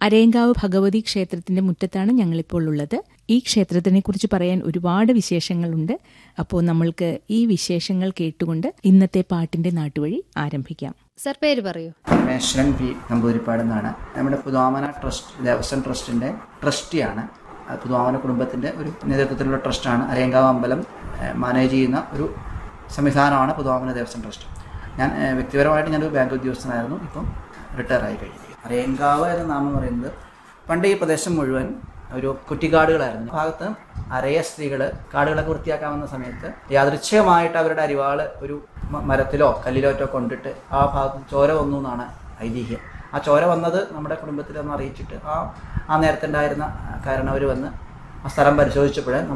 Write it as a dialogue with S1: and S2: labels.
S1: അരയങ്കാവ് ഭഗവതി ക്ഷേത്രത്തിന്റെ മുറ്റത്താണ് ഞങ്ങളിപ്പോൾ ഉള്ളത് ഈ ക്ഷേത്രത്തിനെ കുറിച്ച് പറയാൻ ഒരുപാട് വിശേഷങ്ങളുണ്ട് അപ്പോൾ നമ്മൾക്ക് ഈ വിശേഷങ്ങൾ കേട്ടുകൊണ്ട് ഇന്നത്തെ പാട്ടിന്റെ നാട്ടുവഴി ആരംഭിക്കാം
S2: സർ പേര് പറയൂ
S3: പരമേശ്വരൻ പി നമ്പൂതിരിപ്പാട് എന്നാണ് നമ്മുടെ പുതുവാമന ട്രസ്റ്റ് ദേവസ്വം ട്രസ്റ്റിൻ്റെ ട്രസ്റ്റിയാണ് അത് പുതുവാമന കുടുംബത്തിൻ്റെ ഒരു നേതൃത്വത്തിലുള്ള ട്രസ്റ്റാണ് അരയങ്കാവ് അമ്പലം ഏഹ്, മാനേജ് ചെയ്യുന്ന ഒരു സംവിധാനമാണ് പുതുവാമന ദേവസ്വം ട്രസ്റ്റ് ഞാൻ ഏഹ്, വ്യക്തിപരമായിട്ട് ഞാനൊരു ബാങ്ക് ഉദ്യോഗസ്ഥനായിരുന്നു ഇപ്പം റിട്ടയർ ആയി കഴിഞ്ഞു അരയങ്കാവ് എന്ന നാമം പറയുന്നത് പണ്ട് ഈ പ്രദേശം മുഴുവൻ ഒരു കുറ്റിക്കാടുകളായിരുന്നു ഈ ഭാഗത്ത് അരയ സ്ത്രീകൾ കാടുകളൊക്കെ വൃത്തിയാക്കാവുന്ന സമയത്ത് യാദൃച്ഛികമായിട്ട് അവരുടെ അരിവാള് ഒരു മ- മരത്തിലോ കല്ലിലോ ഒറ്റോ കൊണ്ടിട്ട് ആ ഭാഗത്ത് ചോര വന്നു എന്നാണ് ഐതിഹ്യം ആ ചോര വന്നത് നമ്മുടെ കുടുംബത്തിൽ ഒന്ന് അറിയിച്ചിട്ട് ആ ആ നേരത്തുണ്ടായിരുന്ന കാരണം അവർ വന്ന് ആ സ്ഥലം പരിശോധിച്ചപ്പോൾ